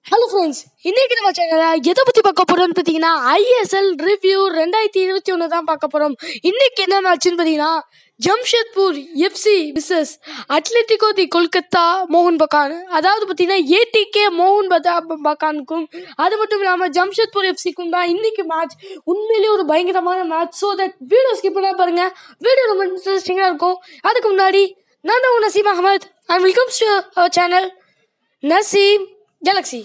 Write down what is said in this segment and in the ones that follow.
hello friends இன்னைக்கு நம்ம சேனலில் எதை பற்றி பார்க்க போகிறோம்னு பார்த்தீங்கன்னா ஐஎஸ்எல் ரிவ்யூ ரெண்டாயிரத்தி இருபத்தி ஒன்று தான் பார்க்க போகிறோம் இன்னைக்கு என்ன மேட்ச்னு பார்த்தீங்கன்னா Jamshedpur FC versus Atletico de Kolkata மோகன் பகான் அதாவது பார்த்தீங்கன்னா ஏடிகே மோகன் பதா பகானுக்கும் அது மட்டும் இல்லாமல் ஜம்ஷெட்பூர் எஃப்சிக்கும் தான் இன்னைக்கு மேட்ச் உண்மையிலேயே ஒரு பயங்கரமான match so that video skip பண்ணா பாருங்க வீடியோ ரொம்ப இன்ட்ரெஸ்டிங்காக இருக்கும் அதுக்கு முன்னாடி நான் தான் உங்கள் Naseem Ahmed and welcomes to our channel Naseem galaxy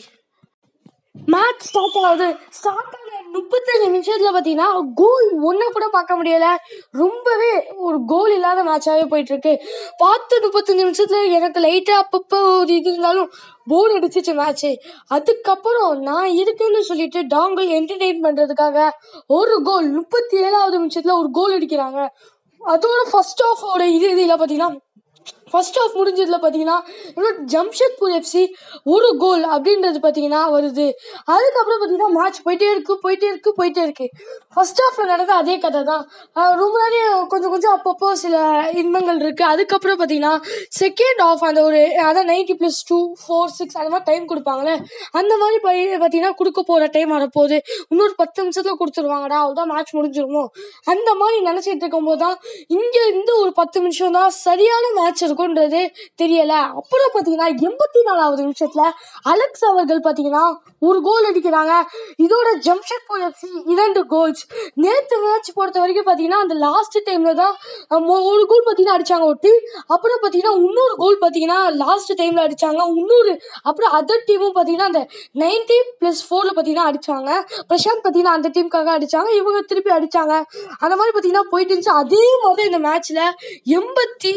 match start ஆகுது ஸ்டார்ட் ஆன முப்பத்தஞ்சு நிமிஷத்தில் பார்த்தீங்கன்னா கோல் ஒன்றை கூட பார்க்க முடியல ரொம்பவே ஒரு கோல் இல்லாத மேட்சாகவே போயிட்டு இருக்கு பார்த்து முப்பத்தஞ்சு நிமிஷத்தில் எனக்கு லைட்டாக அப்பப்போ ஒரு இது இருந்தாலும் போர் அடிச்சிச்சு மேட்ச்சு அதுக்கப்புறம் நான் இருக்குன்னு சொல்லிட்டு டாங்கல் என்டர்டெயின் பண்ணுறதுக்காக ஒரு கோல் முப்பத்தி ஏழாவது நிமிஷத்தில் ஒரு கோல் அடிக்கிறாங்க அதோட ஃபர்ஸ்ட் ஆஃபோட இது இதில் பார்த்தீங்கன்னா ஃபர்ஸ்ட் ஆஃப் முடிஞ்சதுல பார்த்தீங்கன்னா இன்னும் ஜம்ஷெட்பூர் எஃப்சி ஒரு கோல் அப்படின்றது பார்த்தீங்கன்னா வருது அதுக்கப்புறம் பார்த்தீங்கன்னா மேட்ச் போயிட்டே இருக்கு போயிட்டே இருக்கு போயிட்டே இருக்கு ஃபர்ஸ்ட் ஹாஃப்ல நடந்த அதே கதை தான் ஆஹ் ரொம்ப நேரம் கொஞ்சம் கொஞ்சம் அப்பப்போ சில இன்பங்கள் இருக்கு அதுக்கப்புறம் பார்த்தீங்கன்னா செகண்ட் ஆஃப் அந்த ஒரு அதான் ninety plus two four six அந்த மாதிரி டைம் கொடுப்பாங்களே அந்த மாதிரி படி- பார்த்தீங்கன்னா கொடுக்க போகிற டைம் வரப்போகுது இன்னொரு பத்து நிமிஷத்தில் கொடுத்துருவாங்கடா அவ்வளோதான் மேட்ச் முடிஞ்சிருமோ அந்த மாதிரி நினச்சிட்டு இருக்கும்போது தான் இங்கே இருந்து ஒரு பத்து நிமிஷம் தான் சரியான மேட்ச் இருக்குன்றது தெரியல அப்புறம் பார்த்தீங்கன்னா எண்பத்தி நாலாவது நிமிஷத்தில் அலெக்ஸ் அவர்கள் பார்த்தீங்கன்னா ஒரு கோல் அடிக்கிறாங்க இதோட ஜம்ஷெட்பூர் எஃப்சி இரண்டு கோல்ஸ் நேற்று மேட்ச் பொறுத்த வரைக்கும் பார்த்தீங்கன்னா அந்த லாஸ்ட் டைமில் தான் அஹ், மொ- ஒரு கோல் பார்த்தீங்கன்னா அடிச்சாங்க ஒரு டீம் அப்புறம் பார்த்தீங்கன்னா இன்னொரு கோல் பார்த்தீங்கன்னா லாஸ்ட் டைமில் அடிச்சாங்க இன்னொரு அப்புறம் அதர் டீமும் பார்த்தீங்கன்னா அந்த நைன்டி ப்ளஸ் ஃபோரில் பார்த்தீங்கன்னா அடிச்சாங்க பிரசாந்த் பார்த்தீங்கன்னா அந்த டீமுக்காக அடிச்சாங்க இவங்க திருப்பி அடிச்சாங்க அந்த மாதிரி பார்த்தீங்கன்னா போயிட்டு இருந்துச்சு அதே மாதிரி இந்த மேட்ச்சில் எண்பத்தி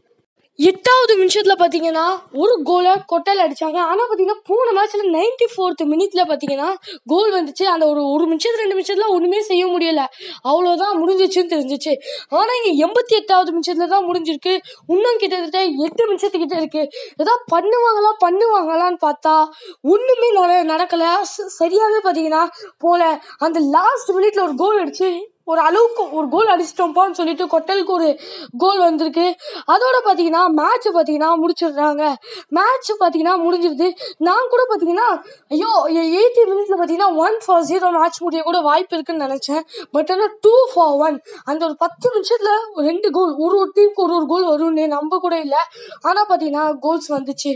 எட்டாவது நிமிஷத்தில் பார்த்தீங்கன்னா ஒரு கோலை கொட்டல் அடிச்சாங்க ஆனால் பார்த்தீங்கன்னா போன மேட்ச்சில் நைன்டி ஃபோர்த் மினிட்ல பார்த்தீங்கன்னா கோல் வந்துச்சு அந்த ஒரு ஒரு நிமிஷத்து ரெண்டு நிமிஷத்துல ஒன்றுமே செய்ய முடியல அவ்வளோதான் முடிஞ்சிச்சுன்னு தெரிஞ்சிச்சு ஆனால் இங்கே எண்பத்தி எட்டாவது நிமிஷத்துல தான் முடிஞ்சிருக்கு இன்னும் கிட்டத்தட்ட எட்டு நிமிஷத்துக்கிட்ட இருக்கு ஏதாவது பண்ணுவாங்களா பண்ணுவாங்களான்னு பார்த்தா ஒன்றுமே நட நடக்கலை ச- சரியாவே பார்த்தீங்கன்னா போல அந்த லாஸ்ட் மினிட்ல ஒரு கோல் அடிச்சு ஒரு அளவுக்கு ஒரு கோல் அடிச்சிட்டோம்ப்பான்னு சொல்லிட்டு கொட்டலுக்கு ஒரு கோல் வந்திருக்கு அதோட பார்த்தீங்கன்னா மேட்ச் பார்த்தீங்கன்னா முடிச்சிடுறாங்க மேட்ச் பார்த்தீங்கன்னா முடிஞ்சிருது நான் கூட பார்த்தீங்கன்னா ஐயோ எயிட்டி மினிட்ல பார்த்தீங்கன்னா ஒன் ஃபார் ஜீரோ மேட்ச் முடிய கூட வாய்ப்பு இருக்குன்னு நினச்சேன் பட் ஆனால் டூ ஃபார் ஒன் அந்த ஒரு பத்து நிமிஷத்தில் ரெண்டு கோல் ஒரு ஒரு டீமுக்கு ஒரு ஒரு கோல் வரும்னு நம்ப கூட இல்லை ஆனால் பார்த்தீங்கன்னா கோல்ஸ் வந்துச்சு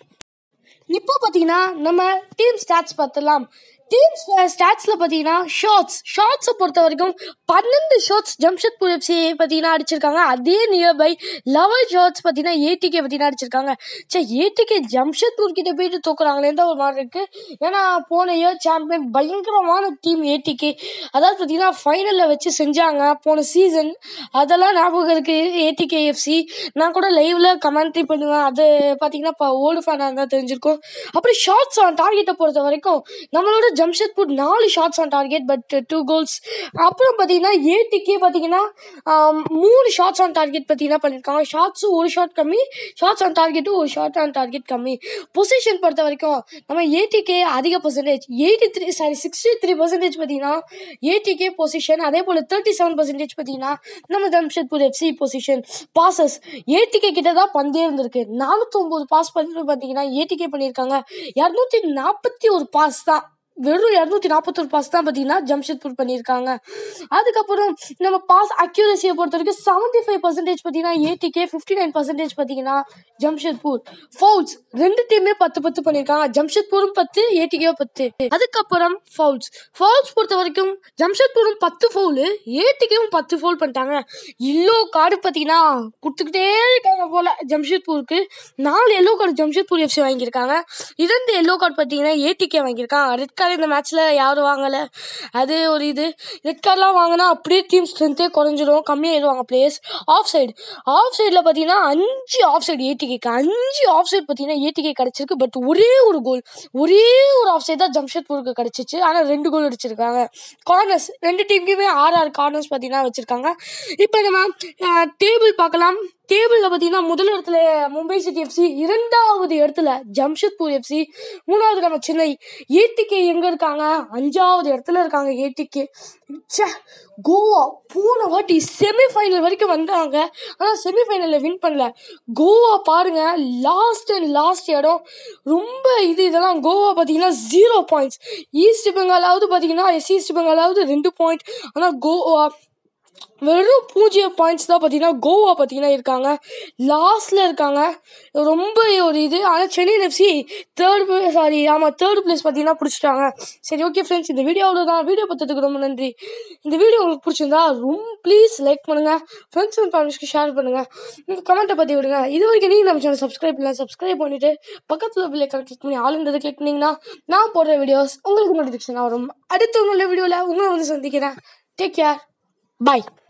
இப்போ பார்த்தீங்கன்னா நம்ம டீம் ஸ்டாட்ஸ் பார்த்துலாம் டீம் ஸ்டாட்ஸில் பார்த்தீங்கன்னா ஷார்ட்ஸ் ஷார்ட்ஸை பொறுத்த வரைக்கும் பன்னெண்டு ஷார்ட்ஸ் ஜம்ஷெட்பூர் எஃப்சி பார்த்தீங்கன்னா அடிச்சிருக்காங்க அதே நியர்பை லெவல் ஷார்ட்ஸ் பார்த்தீங்கன்னா ஏடிகே பார்த்தீங்கன்னா அடிச்சிருக்காங்க சே ஏடிகே ஜம்ஷெட்பூர் கிட்ட போயிட்டு தூக்குறாங்களேன்னு தான் ஒரு மாதிரி இருக்கு ஏன்னா போன இயர் சாம்பியன் பயங்கரமான டீம் ஏடிகே அதாவது பார்த்தீங்கன்னா ஃபைனலில் வச்சு செஞ்சாங்க போன சீசன் அதெல்லாம் ஞாபகம் இருக்கு ஏடிகே எஃப்சி நான் கூட லைவ்ல கமெண்ட்ரி பண்ணுவேன் அது பார்த்தீங்கன்னா இப்போ ஓல்டு ஃபேனாக இருந்தால் தெரிஞ்சிருக்கும் அப்புறம் ஷார்ட்ஸ் ஆன் டார்கெட்டை பொறுத்த வரைக்கும் நம்மளோட ஜம்ஷெட்பூர் நாலு shots on target but two goals அப்புறம் பார்த்தீங்கன்னா ஏடிக்கே பார்த்தீங்கன்னா ஆம், மூணு ஷார்ட்ஸ் ஆன் டார்கெட் பார்த்தீங்கன்னா பண்ணியிருக்காங்க ஷார்ட்ஸும் ஒரு ஷார்ட் கம்மி ஷார்ட்ஸ் ஆன் டார்கெட்டும் ஒரு ஷார்ட் ஆன் டார்கெட் கம்மி பொசிஷன் பொறுத்த வரைக்கும் நம்ம ஏடிகே அதிக percentage eighty three sorry sixty three percentage பார்த்தீங்கன்னா ஏடிகே பொசிஷன் அதே போல் தேர்ட்டி செவன் பர்சன்டேஜ் பார்த்தீங்கன்னா நம்ம Jamshedpur FC possession passes ATK கிட்ட தான் பந்தே இருந்திருக்கு நானூற்றொம்பது பாஸ் பண்ணி பார்த்தீங்கன்னா ஏடிகே பண்ணியிருக்காங்க இரநூத்தி நாற்பத்தி ஒரு பாஸ் தான் வெறும் இரநூத்தி நாற்பத்தொரு பாஸ் தான் பார்த்தீங்கன்னா ஜம்ஷெட்பூர் பண்ணியிருக்காங்க அதுக்கப்புறம் நம்ம பாஸ் அக்யூரஸியை பொறுத்த வரைக்கும் செவன்ட்டி ஃபைவ் பர்சன்டேஜ் பார்த்தீங்கன்னா ஏடிகே ஃபிஃப்டி நைன் பர்சன்டேஜ் பார்த்தீங்கன்னா ஜம்ஷெட்பூர் ஃபவுல்ஸ் ரெண்டு டீமே பத்து பத்து பண்ணியிருக்காங்க ஜம்ஷெட்பூரும் பத்து ஏடிகேவும் பத்து அதுக்கப்புறம் ஃபவுல்ஸ் ஃபவுல்ஸ் பொறுத்த வரைக்கும் ஜம்ஷெட்பூரும் பத்து ஃபவுலு ஏடிகேவும் பத்து ஃபவுல் பண்ணிட்டாங்க எல்லோ கார்டு பார்த்தீங்கன்னா கொடுத்துக்கிட்டே இருக்காங்க போல ஜம்ஷெட்பூருக்கு நாலு எல்லோ கார்டு ஜம்ஷெட்பூர் எஃப்சி வாங்கியிருக்காங்க இரண்டு எல்லோ கார்டு பார்த்தீங்கன்னா ஏடிகே வாங்கியிருக்காங்க ரெட் கார்டு இந்த மேட்ச்சில் யாரும் வாங்கலை அது ஒரு இது ரெட் கார்டெலாம் வாங்கினா அப்படியே டீம் ஸ்ட்ரென்த்தே குறைஞ்சிரும் கம்மியாயிடுவாங்க பிளேயர்ஸ் ஆஃப் சைடு ஆஃப் சைடில் பார்த்தீங்கன்னா அஞ்சு ஆஃப் சைடு ஏடிகேக்கு அஞ்சு ஆஃப் சைடு பார்த்தீங்கன்னா ஏடிகே கிடச்சிருக்கு பட் ஒரே ஒரு கோல் ஒரே ஒரு ஆஃப் சைடு தான் ஜம்ஷெட்பூருக்கு கிடச்சிச்சு ஆனால் ரெண்டு கோல் அடிச்சிருக்காங்க கார்னர்ஸ் ரெண்டு டீமுக்குமே ஆறு ஆறு கார்னர்ஸ் பார்த்தீங்கன்னா வச்சுருக்காங்க இப்போ நம்ம டேபிள் பார்க்கலாம் டேபிளில் பார்த்தீங்கன்னா முதல் இடத்துல மும்பை சிட்டி எஃப்சி இரண்டாவது இடத்துல ஜம்ஷெட்பூர் எஃப்சி மூணாவது நம்ம சென்னை ஏடிகே எங்கே இருக்காங்க அஞ்சாவது இடத்துல இருக்காங்க ஏடிகே ச்சே கோவா போன வாட்டி செமிஃபைனல் வரைக்கும் வந்தாங்க ஆனால் செமிஃபைனலில் வின் பண்ணல கோவா பாருங்க லாஸ்ட் அண்ட் லாஸ்ட் இடம் ரொம்ப இது இதெல்லாம் கோவா பார்த்தீங்கன்னா ஜீரோ பாயிண்ட்ஸ் ஈஸ்ட் பெங்காலாவது பார்த்தீங்கன்னா எஸ் ஈஸ்ட் பெங்காலாவது ரெண்டு பாயிண்ட் ஆனால் கோவா வெறும் பூஜ்ஜியம் பாயிண்ட்ஸ் தான் பார்த்தீங்கன்னா கோவா பார்த்தீங்கன்னா இருக்காங்க லாஸ்ட்டில் இருக்காங்க ரொம்ப ஒரு இது ஆனால் சென்னை எஃப்சி தேர்ட் சாரி ஆமாம் தேர்ட் பிளேஸ் பார்த்தீங்கன்னா பிடிச்சிட்டாங்க சரி ஓகே ஃப்ரெண்ட்ஸ் இந்த வீடியோ அவ்வளோதான் வீடியோ பார்த்ததுக்கு ரொம்ப நன்றி இந்த வீடியோ உங்களுக்கு பிடிச்சிருந்தா ரொம்ப ப்ளீஸ் லைக் பண்ணுங்கள் ஃப்ரெண்ட்ஸ் அண்ட் ஃபேமிலிஸ்க்கு ஷேர் பண்ணுங்கள் உங்கள் கமெண்ட்டை பற்றி விடுங்க இது வரைக்கும் நீங்கள் நம்ம சேனல் சப்ஸ்கிரைப் பண்ணலாம் சப்ஸ்கிரைப் பண்ணிவிட்டு பக்கத்தில் பிள்ளை கிளிக் பண்ணி ஆளுன்றது கிளிக் பண்ணிங்கன்னா நான் போடுற வீடியோஸ் உங்களுக்கு நோட்டிஃபிகேஷன் வரும் அடுத்த உங்களோட வீடியோவில் உங்களை வந்து சந்திக்கிறேன் டேக் கேர் பாய்